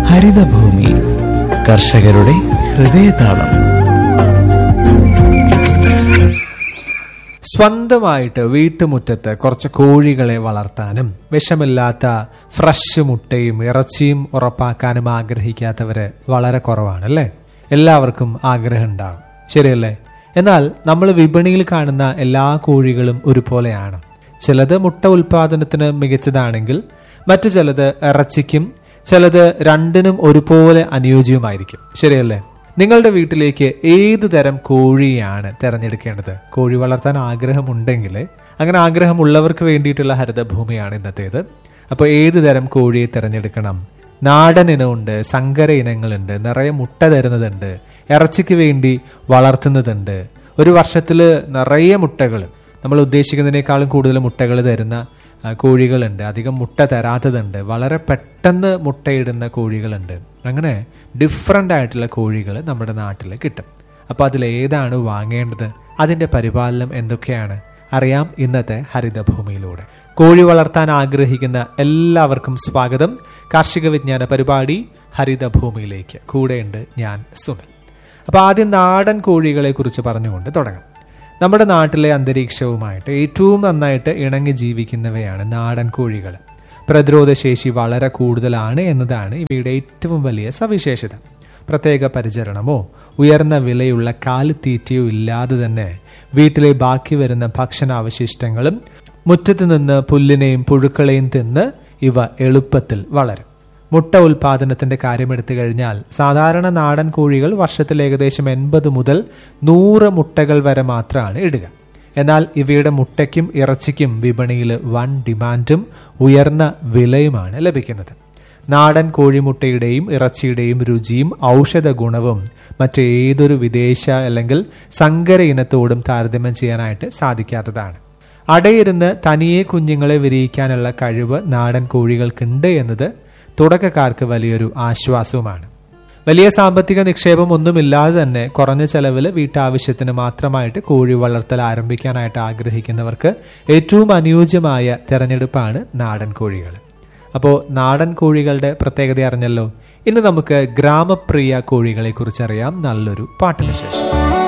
ഹരിതഭൂമി കർഷകരുടെ ഹൃദയതാളം സ്വന്തമായിട്ട് വീട്ടുമുറ്റത്ത് കുറച്ച് കോഴികളെ വളർത്താനും വിഷമില്ലാത്ത ഫ്രഷ് മുട്ടയും ഇറച്ചിയും ഉറപ്പാക്കാനും ആഗ്രഹിക്കാത്തവര് വളരെ കുറവാണ് അല്ലേ എല്ലാവർക്കും ആഗ്രഹം ഉണ്ടാകും ശരിയല്ലേ എന്നാൽ നമ്മൾ വിപണിയിൽ കാണുന്ന എല്ലാ കോഴികളും ഒരുപോലെയാണ് ചിലത് മുട്ട ഉൽപാദനത്തിന് മികച്ചതാണെങ്കിൽ മറ്റു ചിലത് ഇറച്ചിക്കും ചിലത് രണ്ടിനും ഒരുപോലെ അനുയോജ്യമായിരിക്കും ശരിയല്ലേ നിങ്ങളുടെ വീട്ടിലേക്ക് ഏത് തരം കോഴിയാണ് തിരഞ്ഞെടുക്കേണ്ടത് കോഴി വളർത്താൻ ആഗ്രഹമുണ്ടെങ്കിൽ അങ്ങനെ ആഗ്രഹമുള്ളവർക്ക് വേണ്ടിയിട്ടുള്ള ഹരിതഭൂമിയാണ് ഇന്നത്തേത് അപ്പോൾ ഏത് തരം കോഴിയെ തിരഞ്ഞെടുക്കണം നാടൻ ഇനമുണ്ട് സങ്കര ഇനങ്ങളുണ്ട് നിറയെ മുട്ട തരുന്നതുണ്ട് ഇറച്ചിക്ക് വേണ്ടി വളർത്തുന്നതുണ്ട് ഒരു വർഷത്തിൽ നിറയെ മുട്ടകൾ നമ്മൾ ഉദ്ദേശിക്കുന്നതിനേക്കാളും കൂടുതൽ മുട്ടകൾ തരുന്ന ആ, കോഴികളുണ്ട് അധികം മുട്ട തരാത്തതുണ്ട് വളരെ പെട്ടെന്ന് മുട്ടയിടുന്ന കോഴികളുണ്ട് അങ്ങനെ ഡിഫറെൻ്റ് ആയിട്ടുള്ള കോഴികൾ നമ്മുടെ നാട്ടിൽ കിട്ടും അപ്പോൾ അതിലേതാണ് വാങ്ങേണ്ടത് അതിൻ്റെ പരിപാലനം എന്തൊക്കെയാണ് അറിയാം ഇന്നത്തെ ഹരിതഭൂമിയിലൂടെ കോഴി വളർത്താൻ ആഗ്രഹിക്കുന്ന എല്ലാവർക്കും സ്വാഗതം കാർഷിക വിജ്ഞാന പരിപാടി ഹരിതഭൂമിയിലേക്ക് കൂടെയുണ്ട് ഞാൻ സുനിൽ അപ്പോൾ ആദ്യം നാടൻ കോഴികളെ കുറിച്ച് പറഞ്ഞുകൊണ്ട് തുടങ്ങാം നമ്മുടെ നാട്ടിലെ അന്തരീക്ഷവുമായിട്ട് ഏറ്റവും നന്നായിട്ട് ഇണങ്ങി ജീവിക്കുന്നവയാണ് നാടൻ കോഴികൾ പ്രതിരോധശേഷി വളരെ കൂടുതലാണ് എന്നതാണ് ഇവയുടെ ഏറ്റവും വലിയ സവിശേഷത പ്രത്യേക പരിചരണമോ ഉയർന്ന വിലയുള്ള കാലിത്തീറ്റയോ ഇല്ലാതെ തന്നെ വീട്ടിലെ ബാക്കി വരുന്ന ഭക്ഷണാവശിഷ്ടങ്ങളും മുറ്റത്ത് നിന്ന് പുല്ലിനെയും പുഴുക്കളെയും തിന്ന് ഇവ എളുപ്പത്തിൽ വളരും മുട്ട ഉൽപാദനത്തിന്റെ കാര്യമെടുത്തു കഴിഞ്ഞാൽ സാധാരണ നാടൻ കോഴികൾ വർഷത്തിൽ ഏകദേശം എൺപത് മുതൽ നൂറ് മുട്ടകൾ വരെ മാത്രമാണ് ഇടുക എന്നാൽ ഇവയുടെ മുട്ടയ്ക്കും ഇറച്ചിക്കും വിപണിയിൽ വൻ ഡിമാൻഡും ഉയർന്ന വിലയുമാണ് ലഭിക്കുന്നത് നാടൻ കോഴിമുട്ടയുടെയും ഇറച്ചിയുടെയും രുചിയും ഔഷധ ഗുണവും മറ്റേതൊരു വിദേശ അല്ലെങ്കിൽ സങ്കര ഇനത്തോടും താരതമ്യം ചെയ്യാനായിട്ട് സാധിക്കാത്തതാണ് അടയിരുന്ന് തനിയെ കുഞ്ഞുങ്ങളെ വിരിയിക്കാനുള്ള കഴിവ് നാടൻ കോഴികൾക്കുണ്ട് എന്നത് തുടക്കക്കാർക്ക് വലിയൊരു ആശ്വാസവുമാണ് വലിയ സാമ്പത്തിക നിക്ഷേപം ഒന്നുമില്ലാതെ തന്നെ കുറഞ്ഞ ചെലവിൽ വീട്ടാവശ്യത്തിന് മാത്രമായിട്ട് കോഴി വളർത്തൽ ആരംഭിക്കാനായിട്ട് ആഗ്രഹിക്കുന്നവർക്ക് ഏറ്റവും അനുയോജ്യമായ തെരഞ്ഞെടുപ്പാണ് നാടൻ കോഴികൾ അപ്പോൾ നാടൻ കോഴികളുടെ പ്രത്യേകത അറിഞ്ഞല്ലോ ഇന്ന് നമുക്ക് ഗ്രാമപ്രിയ കോഴികളെ കുറിച്ച് അറിയാം നല്ലൊരു പാട്ടിന് ശേഷം